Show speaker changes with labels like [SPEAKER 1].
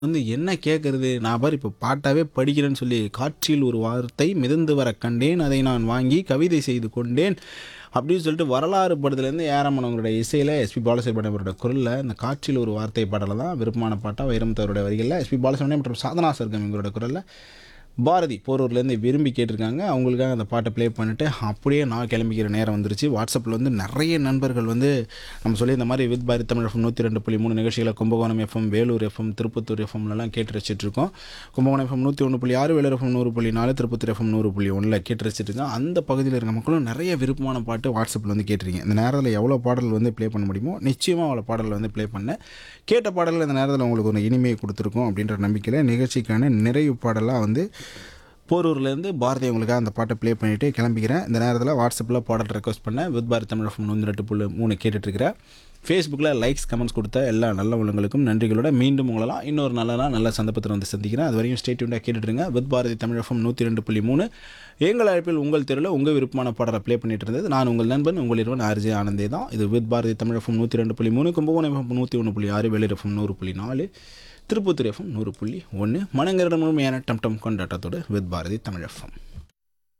[SPEAKER 1] வந்து என்ன கேட்கறது நான் பாரு இப்போ பாட்டாவே படிக்கிறேன்னு சொல்லி காற்றில் ஒரு வார்த்தை மிதந்து வர கண்டேன் அதை நான் வாங்கி கவிதை செய்து கொண்டேன் அப்படின்னு சொல்லிட்டு வரலாறு படத்துலேருந்து ஏரமனவங்களோட இசையில் எஸ்பி பாலசுப்ரமணியம் அவரோட குரலில் இந்த காற்றில் ஒரு வார்த்தை பாடலை தான் விருப்பமான பாட்டாக வைரமுத்தவரோட வரிகளில் எஸ்பி பாலசுப்ரமணியம் மற்றும் சாதனா சர்க்கம் எங்களோட குரலில் பாரதி போரூர்லேருந்து விரும்பி கேட்டிருக்காங்க அவங்களுக்காக அந்த பாட்டை ப்ளே பண்ணிவிட்டு அப்படியே நான் கிளம்பிக்கிற நேரம் வந்துருச்சு வாட்ஸ்அப்பில் வந்து நிறைய நண்பர்கள் வந்து நம்ம சொல்லி இந்த மாதிரி வித் பாரதி தமிழ் எஃப்எம் நூற்றி ரெண்டு புள்ளி மூணு நிகழ்ச்சிகளை கும்பகோணம் எஃப்எம் வேலூர் எஃப்எம் திருப்பத்தூர் எஃப்எம்லலாம் கேட்டு ரசிச்சிட்டு இருக்கோம் கும்பகோணம் எஃப்எம் நூற்றி ஒன்று புள்ளி ஆறு வேலூர் எஃப்எம் நூறு புள்ளி நாலு திருப்பத்தூர் எஃப்எம் நூறு புள்ளி ஒன்றில் கேட்டு ரசிச்சிட்டு இருக்கோம் அந்த பகுதியில் இருக்க மக்களும் நிறைய விருப்பமான பாட்டு வாட்ஸ்அப்பில் வந்து கேட்டிருக்கீங்க இந்த நேரத்தில் எவ்வளோ பாடல் வந்து ப்ளே பண்ண முடியுமோ நிச்சயமாக அவ்வளோ பாடல் வந்து ப்ளே பண்ணேன் கேட்ட பாடல்கள் இந்த நேரத்தில் உங்களுக்கு ஒரு இனிமையை கொடுத்துருக்கோம் அப்படின்ற நம்பிக்கையில் நிகழ்ச்சிக்கான நிறைவு பாடலாக வந்து போரூர்லேருந்து பாரதி உங்களுக்காக அந்த பாட்டை ப்ளே பண்ணிவிட்டு கிளம்பிக்கிறேன் இந்த நேரத்தில் வாட்ஸ்அப்பில் பாடல் ரெக்வஸ்ட் பண்ணேன் வித் பாரத் தமிழ் எஃப்எம் நூற்றி ரெண்டு புள்ளி மூணு கேட்டுட்ருக்கிறேன் ஃபேஸ்புக்கில் லைக்ஸ் கமெண்ட்ஸ் கொடுத்த எல்லா நல்ல உள்ளங்களுக்கும் நன்றிகளோட மீண்டும் உங்களெல்லாம் இன்னொரு நல்ல நாள் நல்ல சந்தர்ப்பத்தில் வந்து சந்திக்கிறேன் அது வரையும் ஸ்டேட் யூண்டாக கேட்டுட்ருங்க வித் பாரதி தமிழ் எஃப்எம் நூற்றி ரெண்டு புள்ளி மூணு எங்கள் அழைப்பில் உங்கள் தெருவில் உங்கள் விருப்பமான பாடலை ப்ளே பண்ணிட்டு இருந்தது நான் உங்கள் நண்பன் உங்கள் இருவன் ஆர்ஜே ஆனந்தே தான் இது வித் பாரதி தமிழ் எஃப்எம் நூற்றி ரெண்டு புள்ளி மூணு கும்பகோணம் எஃப்எம் நூற்றி ஒன்று புள்ளி ஆறு வேலூர் எஃப்எம் நூறு புள்ளி நாலு திருப்பத்தூர் எஃப்எம் நூறு புள்ளி ஒன்று மனங்கரிடம் முழுமையான டம் டம் கொண்டாட்டத்தோடு வித் பாரதி தமிழ் எஃப்எம்